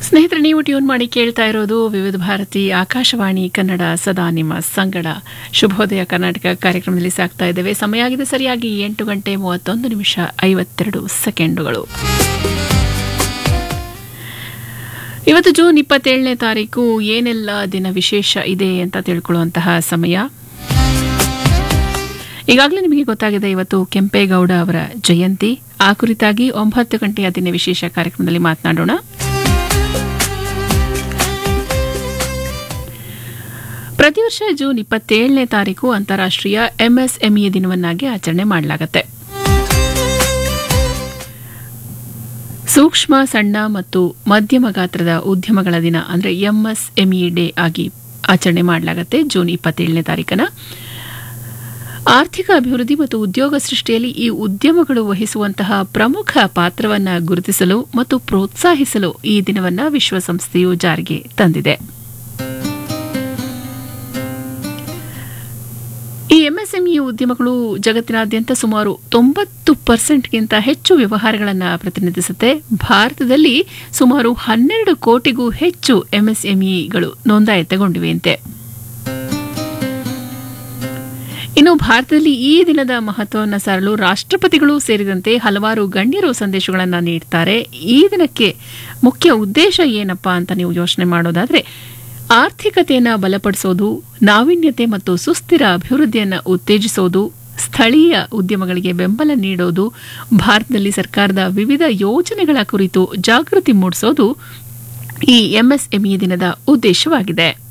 ಸ್ನೇಹಿತರೆ ನೀವು ಟ್ಯೂನ್ ಮಾಡಿ ಕೇಳ್ತಾ ಇರೋದು ವಿವಿಧ ಭಾರತಿ ಆಕಾಶವಾಣಿ ಕನ್ನಡ ಸದಾ ನಿಮ್ಮ ಸಂಗಡ ಶುಭೋದಯ ಕರ್ನಾಟಕ ಕಾರ್ಯಕ್ರಮದಲ್ಲಿ ಸಾಕ್ತಾ ಇದ್ದೇವೆ ಸಮಯ ಆಗಿದೆ ಸರಿಯಾಗಿ ಎಂಟು ಗಂಟೆ ಮೂವತ್ತೊಂದು ನಿಮಿಷ ಐವತ್ತೆರಡು ಸೆಕೆಂಡುಗಳು ಇವತ್ತು ಜೂನ್ ಇಪ್ಪತ್ತೇಳನೇ ತಾರೀಕು ಏನೆಲ್ಲ ದಿನ ವಿಶೇಷ ಇದೆ ಅಂತ ತಿಳ್ಕೊಳ್ಳುವಂತಹ ಸಮಯ ಈಗಾಗಲೇ ನಿಮಗೆ ಗೊತ್ತಾಗಿದೆ ಇವತ್ತು ಕೆಂಪೇಗೌಡ ಅವರ ಜಯಂತಿ ಆ ಕುರಿತಾಗಿ ಒಂಬತ್ತು ಗಂಟೆಯ ದಿನ ವಿಶೇಷ ಕಾರ್ಯಕ್ರಮದಲ್ಲಿ ಮಾತನಾಡೋಣ ಪ್ರತಿ ವರ್ಷ ಜೂನ್ ಇಪ್ಪತ್ತೇಳನೇ ತಾರೀಕು ಅಂತಾರಾಷ್ಟ್ರೀಯ ಎಂಎಸ್ಎಂಇ ದಿನವನ್ನಾಗಿ ಆಚರಣೆ ಮಾಡಲಾಗುತ್ತೆ ಸೂಕ್ಷ್ಮ ಸಣ್ಣ ಮತ್ತು ಮಧ್ಯಮ ಗಾತ್ರದ ಉದ್ಯಮಗಳ ದಿನ ಅಂದರೆ ಎಂಎಸ್ಎಂಇ ಡೇ ಆಗಿ ಆಚರಣೆ ಮಾಡಲಾಗುತ್ತೆ ಜೂನ್ ಇಪ್ಪತ್ತೇಳನೇ ತಾರೀಕನ ಆರ್ಥಿಕ ಅಭಿವೃದ್ಧಿ ಮತ್ತು ಉದ್ಯೋಗ ಸೃಷ್ಟಿಯಲ್ಲಿ ಈ ಉದ್ಯಮಗಳು ವಹಿಸುವಂತಹ ಪ್ರಮುಖ ಪಾತ್ರವನ್ನು ಗುರುತಿಸಲು ಮತ್ತು ಪ್ರೋತ್ಸಾಹಿಸಲು ಈ ದಿನವನ್ನು ವಿಶ್ವಸಂಸ್ಥೆಯು ಜಾರಿಗೆ ತಂದಿದೆ ಈ ಎಂಎಸ್ಎಂಇ ಉದ್ಯಮಗಳು ಜಗತ್ತಿನಾದ್ಯಂತ ಸುಮಾರು ತೊಂಬತ್ತು ಪರ್ಸೆಂಟ್ಗಿಂತ ಹೆಚ್ಚು ವ್ಯವಹಾರಗಳನ್ನು ಪ್ರತಿನಿಧಿಸುತ್ತೆ ಭಾರತದಲ್ಲಿ ಸುಮಾರು ಹನ್ನೆರಡು ಕೋಟಿಗೂ ಹೆಚ್ಚು ಎಂಎಸ್ಎಂಇಗಳು ನೋಂದಾಯಿತಗೊಂಡಿವೆಯಂತೆ ಇನ್ನು ಭಾರತದಲ್ಲಿ ಈ ದಿನದ ಮಹತ್ವವನ್ನು ಸಾರಲು ರಾಷ್ಟ್ರಪತಿಗಳು ಸೇರಿದಂತೆ ಹಲವಾರು ಗಣ್ಯರು ಸಂದೇಶಗಳನ್ನು ನೀಡ್ತಾರೆ ಈ ದಿನಕ್ಕೆ ಮುಖ್ಯ ಉದ್ದೇಶ ಏನಪ್ಪಾ ಅಂತ ನೀವು ಯೋಚನೆ ಮಾಡೋದಾದ್ರೆ ಆರ್ಥಿಕತೆಯನ್ನು ಬಲಪಡಿಸೋದು ನಾವೀನ್ಯತೆ ಮತ್ತು ಸುಸ್ಥಿರ ಅಭಿವೃದ್ಧಿಯನ್ನು ಉತ್ತೇಜಿಸೋದು ಸ್ಥಳೀಯ ಉದ್ಯಮಗಳಿಗೆ ಬೆಂಬಲ ನೀಡೋದು ಭಾರತದಲ್ಲಿ ಸರ್ಕಾರದ ವಿವಿಧ ಯೋಜನೆಗಳ ಕುರಿತು ಜಾಗೃತಿ ಮೂಡಿಸೋದು ಈ ಎಂಎಸ್ಎಂಇ ದಿನದ ಉದ್ದೇಶವಾಗಿದೆ